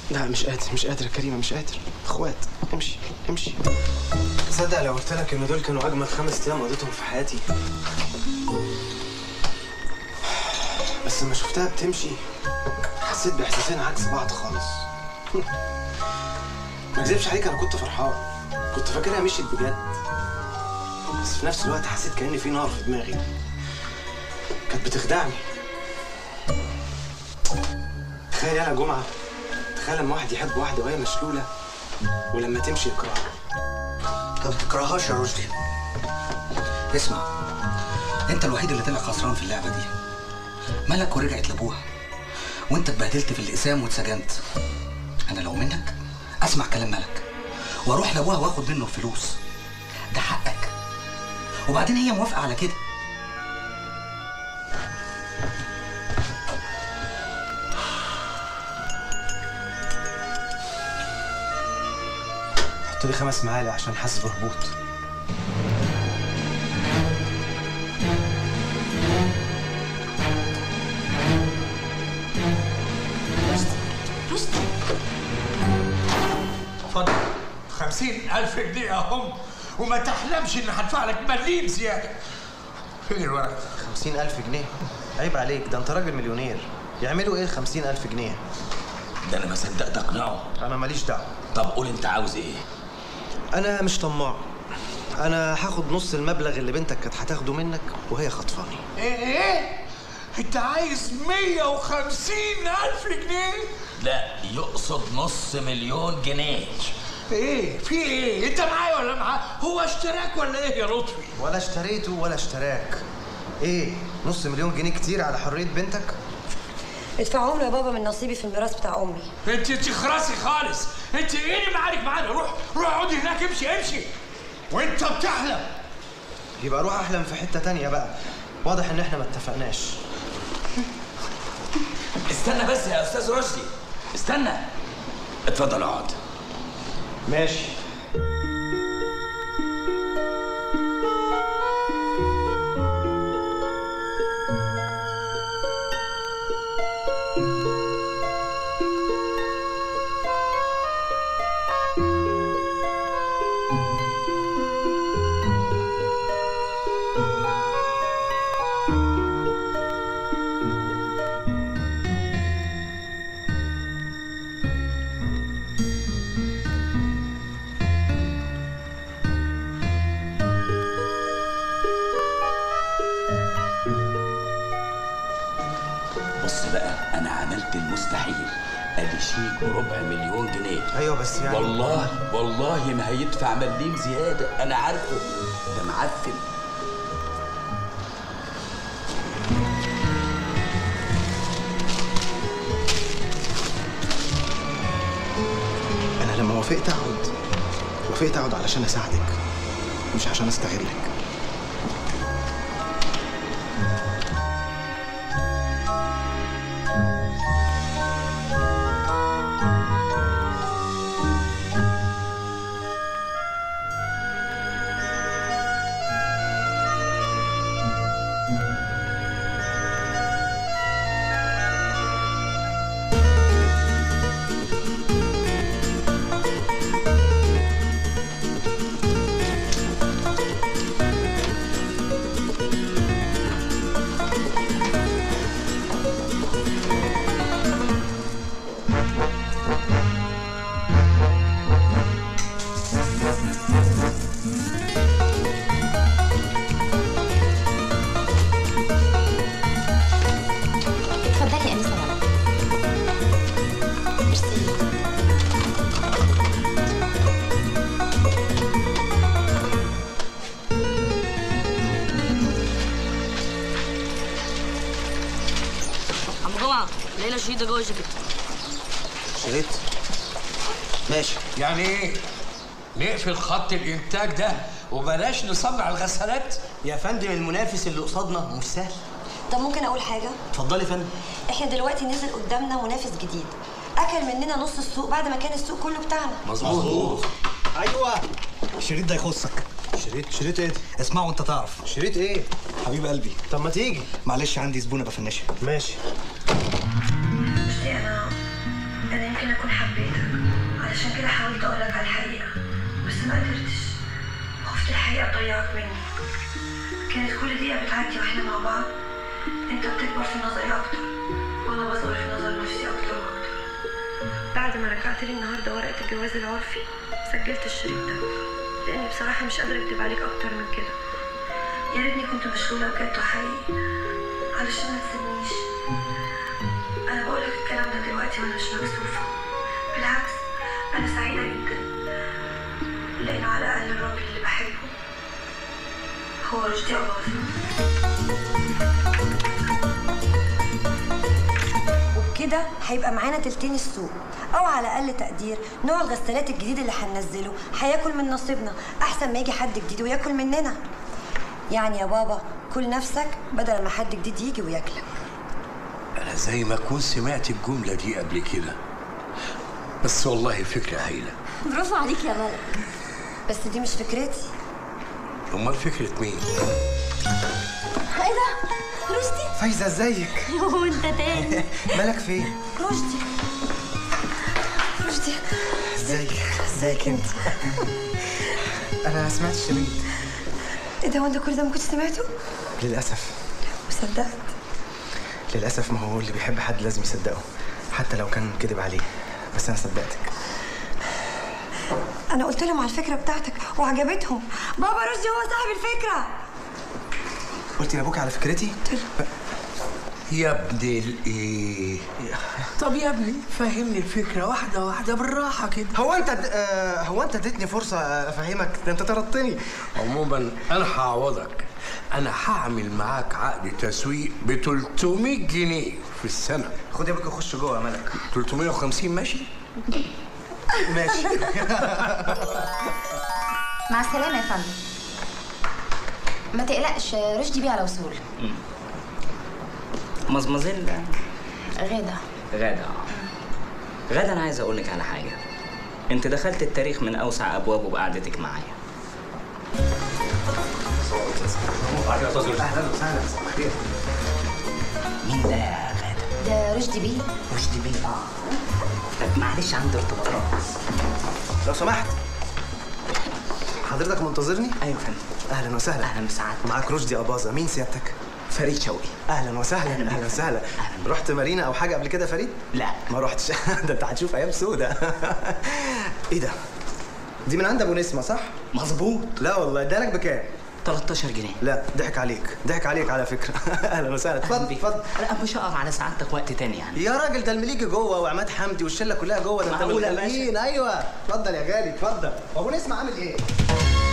لا مش قادر مش قادر يا كريمه مش قادر اخوات امشي امشي تصدق لو قلت لك ان دول كانوا اجمل خمس ايام قضيتهم في حياتي بس لما شفتها بتمشي حسيت باحساسين عكس بعض خالص ما اكذبش عليك انا كنت فرحان كنت فاكرها مشيت بجد بس في نفس الوقت حسيت كأن في نار في دماغي كانت بتخدعني تخيل يا جمعة تخيل لما واحد يحب واحدة وهي مشلولة ولما تمشي يكرهها طب تكرههاش يا رشدي اسمع انت الوحيد اللي طلع خسران في اللعبه دي ملك ورجعت لابوها وانت اتبهدلت في الاقسام واتسجنت انا لو منك اسمع كلام ملك واروح لابوها واخد منه الفلوس ده حقك وبعدين هي موافقه على كده حط لي خمس معالق عشان حاسس بهبوط رستم اتفضل خمسين ألف جنيه أهم وما تحلمش إن هدفع لك مليم زيادة فين الورق؟ خمسين ألف جنيه عيب عليك ده انت راجل مليونير يعملوا ايه خمسين ألف جنيه ده انا ما صدقت اقنعه انا ماليش دعوة طب قول انت عاوز ايه انا مش طماع انا هاخد نص المبلغ اللي بنتك كانت هتاخده منك وهي خطفاني إيه إيه؟ أنت عايز 150 ألف جنيه؟ لا يقصد نص مليون جنيه إيه؟ في إيه؟ أنت معايا ولا معاه؟ هو اشتراك ولا إيه يا لطفي؟ ولا اشتريته ولا اشتراك ايه نص مليون جنيه كتير على حرية بنتك ادفعهم له يا بابا من نصيبي في الميراث بتاع امي أنت تخرسي خالص أنت إيه اللي معارك معانا؟ روح روح اقعدي هناك امشي امشي وأنت بتحلم يبقى روح احلم في حتة تانية بقى واضح ان احنا ما اتفقناش استنى بس يا استاذ رشدي استنى اتفضل اقعد ماشي بص بقى انا عملت المستحيل ادي شيك بربع مليون جنيه ايوه بس يعني والله والله ما هيدفع مليم زياده انا عارفه ده معفن انا لما وافقت اقعد وافقت اقعد علشان اساعدك مش عشان استغلك اتفضلي يا انسه ملك ميرسي عم جمعة لقينا شريط ده جوه الجاكيت شريط ماشي يعني ايه؟ نقفل خط الانتاج ده وبلاش نصنع الغسالات يا فندم المنافس اللي قصادنا مش سهل طب ممكن اقول حاجه اتفضلي يا فندم احنا دلوقتي نزل قدامنا منافس جديد اكل مننا نص السوق بعد ما كان السوق كله بتاعنا مظبوط ايوه الشريط ده يخصك شريط شريط ايه ده؟ اسمعه وانت تعرف شريط ايه حبيب قلبي طب ما تيجي معلش عندي زبونه بفنشها ماشي انا انا يمكن اكون حبيتك علشان كده حاولت اقولك على الحقيقه بس ما قدرتش خفت الحقيقه تضيعك مني كانت كل دقيقه بتعدي واحنا مع بعض انت بتكبر في نظري اكتر وانا بصغر في نظر نفسي اكتر واكتر بعد ما رجعت لي النهارده ورقه الجواز العرفي سجلت الشريط ده لاني بصراحه مش قادره اكدب عليك اكتر من كده يا ريتني كنت مشغوله بجد وحقيقي علشان ما تسيبنيش انا بقولك الكلام ده دلوقتي وانا مش مكسوفه بالعكس انا سعيده جدا لانه على الاقل الراجل اللي بحبه هو رشدي أباظة وبكده هيبقى معانا تلتين السوق او على اقل تقدير نوع الغسالات الجديد اللي هننزله هياكل من نصيبنا احسن ما يجي حد جديد وياكل مننا يعني يا بابا كل نفسك بدل ما حد جديد يجي وياكلك انا زي ما اكون سمعت الجمله دي قبل كده بس والله فكره هايله برافو عليك يا ملك بس دي مش فكرتي امال فكره مين ايه ده رشدي فايزه ازيك هو انت تاني مالك فين رشدي رشدي ازيك ازيك انت انا سمعت الشريط ايه ده وانت كل ده ما كنتش سمعته للاسف وصدقت للاسف ما هو اللي بيحب حد لازم يصدقه حتى لو كان كذب عليه بس انا صدقتك انا قلت لهم على الفكره بتاعتك وعجبتهم بابا رشدي هو صاحب الفكره قلت لابوك على فكرتي يا ابن الايه طب يا ابني فهمني الفكره واحده واحده بالراحه كده هو انت د... آه هو انت اديتني فرصه افهمك ده انت طردتني عموما انا هعوضك انا هعمل معاك عقد تسويق ب 300 جنيه في السنه خد يا ابوك خش جوه يا ملك 350 ماشي ماشي مع السلامة يا فندم ما تقلقش رشدي بيه على وصول مزمزيل غادة غادة غادة أنا عايز أقول لك على حاجة أنت دخلت التاريخ من أوسع أبوابه بقعدتك معايا اهلا وسهلا صباح الخير مين ده يا غادة؟ ده رشدي بيه رشدي بيه آه طب معلش عندي ارتباطات لو سمحت حضرتك منتظرني أيوة يا فندم اهلا وسهلا أهلا بسعادتك معاك رشدي اباظه مين سيادتك فريد شوقي اهلا وسهلا أهلا اهلا بيك. وسهلا أهلا. رحت مارينا او حاجه قبل كده يا فريد لا ما رحتش ده انت هتشوف ايام سودة ايه ده دي من عند ابو نسمه صح مظبوط لا والله ادالك بكام 13 جنيه لا ضحك عليك ضحك عليك على فكره اهلا وسهلا اتفضل بيك. اتفضل لا مش هقف على سعادتك وقت تاني يعني يا راجل ده المليجي جوه وعماد حمدي والشله كلها جوه ده انت من معقولة يا الغاليين ايوه اتفضل يا غالي اتفضل وابو نسمه عامل ايه